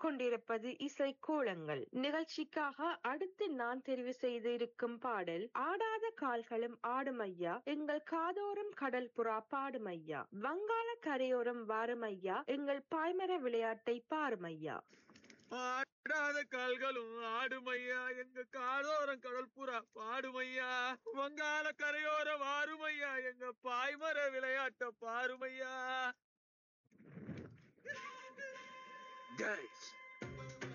கேட்டுக்கொண்டிருப்பது இசை கோலங்கள் நிகழ்ச்சிக்காக அடுத்து நான் தெரிவு செய்து இருக்கும் பாடல் ஆடாத கால்களும் ஆடுமையா எங்கள் காதோரம் கடல் புறா பாடுமையா வங்காள கரையோரம் வாருமையா எங்கள் பாய்மர விளையாட்டை பாருமையா ஆடாத கால்களும் ஆடுமையா எங்க காதோரம் கடல் புறா பாடுமையா வங்காள கரையோரம் ஆறுமையா எங்க பாய்மர விளையாட்ட பாருமையா Guys,